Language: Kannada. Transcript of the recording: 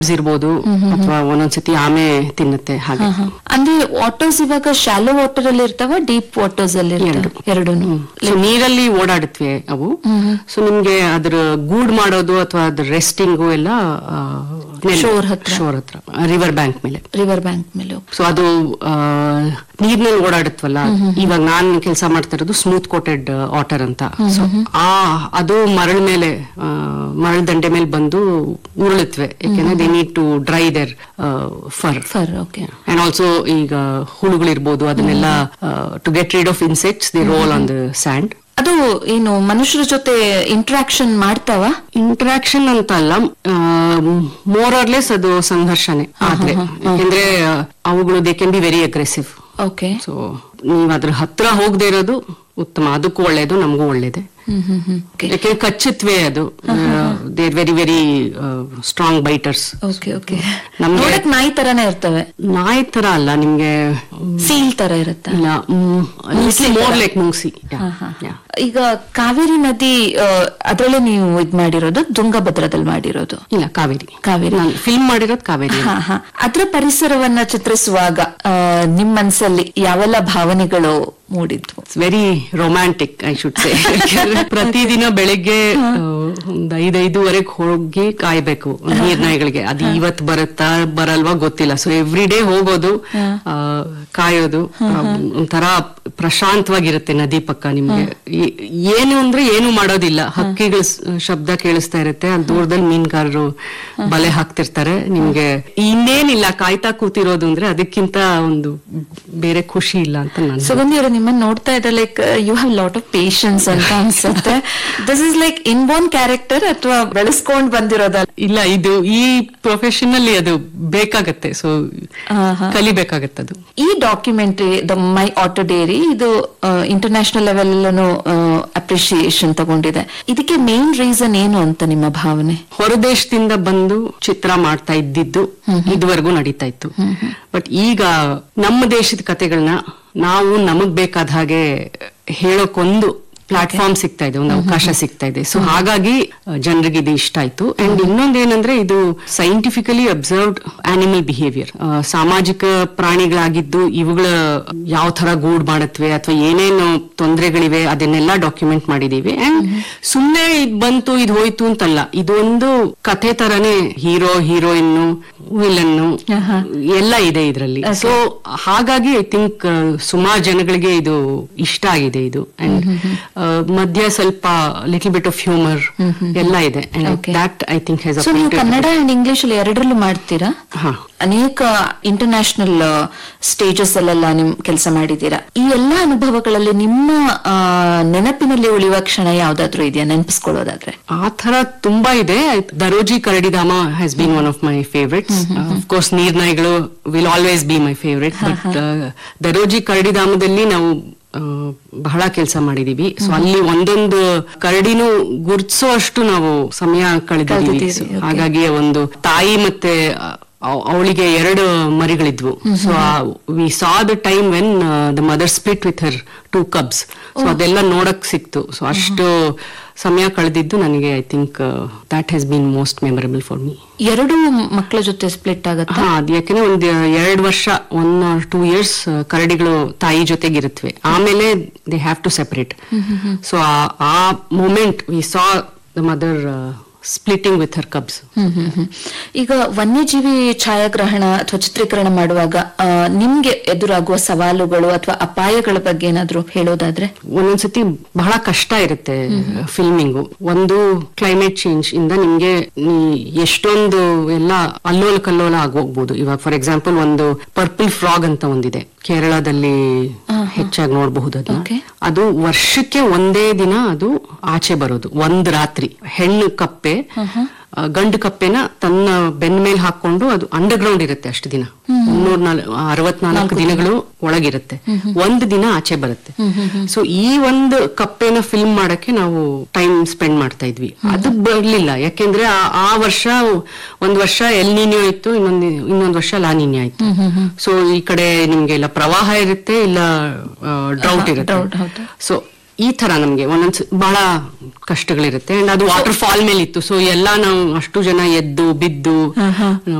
ಇರ್ಬೋದು ಅಥವಾ ಒಂದೊಂದ್ಸತಿ ಆಮೆ ತಿನ್ನುತ್ತೆ ಹಾಗೆ ಅಂದ್ರೆ ವಾಟರ್ಸ್ ಇವಾಗ ಶಾಲೋ ವಾಟರ್ ಅಲ್ಲಿ ಇರ್ತಾವ ಡೀಪ್ ವಾಟರ್ಸ್ ಅಲ್ಲಿ ಎರಡು ಸೊ ನೀರಲ್ಲಿ ಓಡಾಡುತ್ತವೆ ಅವು ಸೊ ನಿಮ್ಗೆ ಅದ್ರ ಗೂಡ್ ಮಾಡೋದು ಅಥವಾ ಅದ್ರ ರೆಸ್ಟಿಂಗು ಎಲ್ಲ Shore ಹತ್ರ. ಶೋರ್ ಹತ್ರ ರಿವರ್ ಬ್ಯಾಂಕ್ ಮೇಲೆ ರಿವರ್ ಬ್ಯಾಂಕ್ ಮೇಲೆ ಸೊ ಅದು ಆ, ನೀರ್ನಲ್ಲಿ ಓಡಾಡುತ್ತವಲ್ಲ ಇವಾಗ ನಾನ್ ಕೆಲಸ ಮಾಡ್ತಾ ಇರೋದು ಸ್ಮೂತ್ ಕೋಟೆಡ್ ವಾಟರ್ ಅಂತ ಸೊ ಆ ಅದು ಮರಳ ಮೇಲೆ ಆ, ಮರಳ ದಂಡೆ ಮೇಲೆ ಬಂದು ಉರುಳುತ್ತವೆ ಯಾಕೆಂದ್ರೆ they need to dry there fur fur okay and also ಈಗ ಹುಳುಗಳಿರ್ಬೋದು ಅದನ್ನೆಲ್ಲ to get rid of insects the roll on the sand ಅದು ಏನು ಮನುಷ್ಯರ ಜೊತೆ ಇಂಟ್ರಾಕ್ಷನ್ ಮಾಡ್ತಾವ ಇಂಟ್ರಾಕ್ಷನ್ ಅಂತ ಅಲ್ಲ ಮೋರ್ ಆರ್ಲೆಸ್ ಅದು ಸಂಘರ್ಷನೇ ಆದ್ರೆ ಯಾಕೆಂದ್ರೆ ಆ, ಅವುಗಳು they can be very aggressive okay so ನೀವ್ ಅದ್ರ ಹತ್ರ ಹೋಗದೆ ಇರೋದು ಉತ್ತಮ ಅದಕ್ಕೂ ಒಳ್ಳೇದು ನಮಗೂ ಒಳ್ಳೇದೆ ಹ್ಮ್ ಹ್ಮ್ ಹ್ಮ್ ಓಕೆ ಯಾಕೆ ಕಚ್ಚುತ್ತವೆ ಅದು they very very strong biters okay okay ನಮ್ಗೆ- ನೋಡಕ್ ನಾಯಿ ತರಾನೇ ಇರ್ತವೆ ನಾಯಿ ತರ ಅಲ್ಲ ನಿಮ್ಗೆ ಸೀಲ್ ತರ ಇರುತ್ತ ಇಲ್ಲ ಮೋರ್ ಲೈಕ್ ಮುಂಗ್ಸಿ Yeah. ಈಗ ಕಾವೇರಿ ನದಿ ಅದರಲ್ಲೇ ನೀವು ಇದ್ ಮಾಡಿರೋದು ತುಂಗಭದ್ರದಲ್ಲಿ ಮಾಡಿರೋದು ಇಲ್ಲ ಕಾವೇರಿ ಕಾವೇರಿ ನಾನು ಫಿಲ್ಮ್ ಮಾಡಿರೋದು ಕಾವೇರಿ ಹಾ ಹಾ ಅದ್ರ ಪರಿಸರವನ್ನ ಚಿತ್ರಿಸುವಾಗ ಆ, ನಿಮ್ ಮನ್ಸಲ್ಲಿ ಯಾವೆಲ್ಲ ಭಾವನೆಗಳು ಮೂಡಿದ್ವು it's very romantic I should say ಪ್ರತಿದಿನ ಬೆಳಿಗ್ಗೆ ಆ, ಒಂದ್ ಐದೈದುವರೆಗೆ ಹೋಗಿ ಕಾಯ್ಬೇಕು ನೀರ್ನಾಯಿಗಳಿಗೆ ಅದು ಇವತ್ ಬರುತ್ತಾ ಬರಲ್ವಾ ಗೊತ್ತಿಲ್ಲ ಸೊ ಎವ್ರಿ ಡೇ ಹೋಗೋದು ಆ, ಕಾಯೋದು ಆ, ಒಂಥರ ಪ್ರಶಾಂತವಾಗಿರುತ್ತೆ ನದಿ ಪಕ್ಕ ನಿಮ್ಗೆ ಈ- ಏನು ಅಂದ್ರೆ ಏನು ಮಾಡೋದಿಲ್ಲ ಹಕ್ಕಿಗಳ ಸ್- ಶಬ್ದ ಕೇಳಿಸ್ತಾ ಇರುತ್ತೆ ಅಲ್ಲಿ ದೂರದಲ್ಲಿ ಮೀನ್ಗಾರರು ಬಲೆ ಹಾಕ್ತಿರ್ತಾರೆ ನಿಮ್ಗೆ ಇನ್ನೇನಿಲ್ಲ ಕಾಯ್ತಾ ಕೂತಿರೋದು ಅಂದ್ರೆ ಅದಕ್ಕಿಂತ ಒಂದು ಬೇರೆ ಖುಷಿ ಇಲ್ಲ ಅಂತ ನಾನು ಸುಗಂಧಿ ಅವರು ನಿಮ್ಮನ್ನ ನೋಡ್ತಾ ಇದ್ರೆ like you have lot of patience ಅಂತ ಅನ್ಸುತ್ತೆ this is like inborn character ಅಥವಾ ಬೆಳೆಸ್ಕೊಂಡ್ ಬಂದಿರೋದಲ್ಲ ಇಲ್ಲ ಇದು ಈ ಪ್ರೊಫೆಷನ್ ಅಲ್ಲಿ ಅದು ಬೇಕಾಗತ್ತೆ ಸೊ ಆಹಾ. ಕಲಿಬೇಕಾಗತ್ತೆ ಅದು ಈ documentary the my auto dairy ಇದು ಇಂಟರ್ನ್ಯಾಷನಲ್ ಲೆವೆಲ್ ಅಪ್ರಿಶಿಯೇಷನ್ ತಗೊಂಡಿದೆ ಇದಕ್ಕೆ ಮೇನ್ ರೀಸನ್ ಏನು ಅಂತ ನಿಮ್ಮ ಭಾವನೆ ಹೊರದೇಶದಿಂದ ಬಂದು ಚಿತ್ರ ಮಾಡ್ತಾ ಇದ್ದಿದ್ದು ಇದುವರೆಗೂ ನಡೀತಾ ಇತ್ತು ಬಟ್ ಈಗ ನಮ್ಮ ದೇಶದ ಕತೆಗಳನ್ನ ನಾವು ನಮಗ್ ಬೇಕಾದ ಹಾಗೆ ಹೇಳೋಕೊಂದು ಪ್ಲಾಟ್ಫಾರ್ಮ್ ಸಿಗ್ತಾ ಇದೆ ಒಂದು ಅವಕಾಶ ಸಿಗ್ತಾ ಇದೆ ಸೊ ಹಾಗಾಗಿ ಜನರಿಗೆ ಇದು ಇಷ್ಟ ಆಯ್ತು ಅಂಡ್ ಇನ್ನೊಂದೇನಂದ್ರೆ ಇದು ಸೈಂಟಿಫಿಕಲಿ ಅಬ್ಸರ್ವ್ಡ್ ಆನಿಮಲ್ ಬಿಹೇವಿಯರ್ ಸಾಮಾಜಿಕ ಪ್ರಾಣಿಗಳಾಗಿದ್ದು ಇವುಗಳ ಯಾವ ತರ ಗೂಡ್ ಮಾಡತ್ವೆ ಅಥವಾ ಏನೇನು ತೊಂದರೆಗಳಿವೆ ಅದನ್ನೆಲ್ಲ ಡಾಕ್ಯುಮೆಂಟ್ ಮಾಡಿದೀವಿ ಅಂಡ್ ಸುಮ್ನೆ ಇದ್ ಬಂತು ಇದು ಹೋಯ್ತು ಅಂತಲ್ಲ ಇದೊಂದು ಕಥೆ ತರನೇ ಹೀರೋ ಹೀರೋಯಿನ್ ವಿಲನ್ನು ಎಲ್ಲ ಇದೆ ಇದರಲ್ಲಿ ಸೊ ಹಾಗಾಗಿ ಐ ಥಿಂಕ್ ಸುಮಾರು ಜನಗಳಿಗೆ ಇದು ಇಷ್ಟ ಆಗಿದೆ ಇದು ಅಂಡ್ ಮಧ್ಯ ಸ್ವಲ್ಪ ಲಿಟಲ್ ಬಿಟ್ ಆಫ್ ಹ್ಯೂಮರ್ ಎಲ್ಲ ಇದೆ Okay. That I think has so ನೀವು ಕನ್ನಡ ಅಂಡ್ ಇಂಗ್ಲಿಷ್ ಅಲ್ಲಿ ಎರಡರಲ್ಲೂ ಮಾಡ್ತೀರಾ ಹಾ ಅನೇಕ ಇಂಟರ್ನ್ಯಾಷನಲ್ ಸ್ಟೇಜಸ್ ಅಲ್ಲೆಲ್ಲ ನಿಮ್ ಕೆಲಸ ಮಾಡಿದ್ದೀರಾ ಈ ಎಲ್ಲಾ ಅನುಭವಗಳಲ್ಲಿ ನಿಮ್ಮ ಆ, ನೆನಪಿನಲ್ಲಿ ಉಳಿಯುವ ಕ್ಷಣ ಯಾವ್ದಾದ್ರು ಇದೆಯಾ ನೆನಪಿಸ್ಕೊಳ್ಳೋದಾದ್ರೆ ಆ ತರ ತುಂಬಾ ಇದೆ ದರೋಜಿ ಕರಡಿಧಾಮ has been one of my favourites course ನೀರ್ನಾಯಿಗಳು will always be my favourite but Daroji ಕರಡಿಧಾಮದಲ್ಲಿ ನಾವು ಆ, ಬಹಳ ಕೆಲಸ ಮಾಡಿದೀವಿ ಸೊ ಅಲ್ಲಿ ಒಂದೊಂದು ಕರಡಿನೂ ಗುರ್ತಿಸೋ ಅಷ್ಟು ನಾವು ಸಮಯ ಕಳೆದಿದ್ದೀವಿ ಕಳ್ದಿದ್ದೀರಿ, So, okay. ಹಾಗಾಗಿ ಒಂದು ತಾಯಿ ಮತ್ತೆ ಅವಳಿಗೆ ಎರಡು ಮರಿಗಳಿದ್ವು so we saw the time when the mother split with her two cubs so ಅದೆಲ್ಲ ನೋಡಕ್ ಸಿಕ್ತು ಸೊ ಅಷ್ಟು ಸಮಯ ಕಳೆದಿದ್ದು ನನಗೆ I think that has been most memorable for me ಎರಡು ಮಕ್ಕಳ ಜೊತೆ ಸ್ಪ್ಲಿಟ್ ಆಗತ್ತಾ ಹಾ ಅದ್ ಯಾಕೆಂದ್ರೆ ಒಂದ್ ಎರಡ್ ವರ್ಷ ಒನ್ ಆರ್ ಟೂ ಇಯರ್ಸ್ ಕರಡಿಗಳು ತಾಯಿ ಜೊತೆಗಿರುತ್ತವೆ ಆಮೇಲೆ they have to separate so ಆ moment we saw the mother splitting with her cubs hmm hmm hmm. ಈಗ ವನ್ಯಜೀವಿ ಛಾಯಾಗ್ರಹಣ ಅಥವಾ ಚಿತ್ರೀಕರಣ ಮಾಡುವಾಗ ಆ, ನಿಮ್ಗೆ ಎದುರಾಗುವ ಸವಾಲುಗಳು ಅಥವಾ ಅಪಾಯಗಳ ಬಗ್ಗೆ ಏನಾದ್ರು ಹೇಳೋದಾದ್ರೆ ಒಂದೊಂದ್ಸತಿ ಬಹಳ ಕಷ್ಟ ಇರುತ್ತೆ ಫಿಲ್ಮಿಂಗು ಒಂದು ಕ್ಲೈಮೇಟ್ ಚೇಂಜ್ ಇಂದ ನಿಮ್ಗೆ ನೀ- ಎಷ್ಟೊಂದು ಎಲ್ಲ ಅಲ್ಲೋಲ ಕಲ್ಲೋಲ ಆಗೋಗ್ಬೋದು ಇವಾಗ ಫಾರ್ ಎಕ್ಸಾಂಪಲ್ ಒಂದು ಪರ್ಪಲ್ ಫ್ರಾಗ್ ಅಂತ ಒಂದಿದೆ ಕೇರಳದಲ್ಲಿ ಹೆಚ್ಚಾಗಿ ನೋಡಬಹುದು ಅದನ್ನ Okay. ಅದು ವರ್ಷಕ್ಕೆ ಒಂದೇ ದಿನ ಅದು ಆಚೆ ಬರೋದು ಒಂದ್ ರಾತ್ರಿ ಹೆಣ್ಣು ಕಪ್ಪೆ ಆ, ಗಂಡು ಕಪ್ಪೆನ ತನ್ನ ಬೆನ್ನ ಮೇಲೆ ಹಾಕೊಂಡು ಅದು ಅಂಡರ್ಗ್ರೌಂಡ್ ಇರುತ್ತೆ ಅಷ್ಟು ದಿನ ಮುನ್ನೂರ ಅರವತ್ನಾಲ್ಕು ದಿನಗಳು ಒಳಗಿರುತ್ತೆ ಒಂದು ದಿನ ಆಚೆ ಬರುತ್ತೆ ಸೊ ಈ ಒಂದು ಕಪ್ಪೆನ ಫಿಲ್ಮ್ ಮಾಡಕ್ಕೆ ನಾವು ಟೈಮ್ ಸ್ಪೆಂಡ್ ಮಾಡ್ತಾ ಇದ್ವಿ ಅದು ಬರ್ಲಿಲ್ಲ ಯಾಕೆಂದ್ರೆ ಆ- ಆ ವರ್ಷ ಒಂದ್ ವರ್ಷ ಎಲ್ ನೀನ್ಯೋ ಇತ್ತು ಇನ್ನೊಂದ್ ಇನ್ನೊಂದ್ ವರ್ಷ ಲಾ ನೀನ್ಯ ಆಯ್ತು ಸೊ ಈ ಕಡೆ ನಿಮ್ಗೆ ಇಲ್ಲ ಪ್ರವಾಹ ಇರುತ್ತೆ ಇಲ್ಲ ಡ್ರೌಟ್ drought, ಇರುತ್ತೆ ಹೌದು. ಸೊ ಈ ತರ ನಮ್ಗೆ ಒಂದೊಂದ್ ಬಹಳ ಕಷ್ಟಗಳಿರುತ್ತೆ ಅಂಡ್ ಅದು ವಾಟರ್ ಫಾಲ್ ಮೇಲೆ ಇತ್ತು ಸೊ ಎಲ್ಲ ನಾವು ಅಷ್ಟು ಜನ ಎದ್ದು ಬಿದ್ದು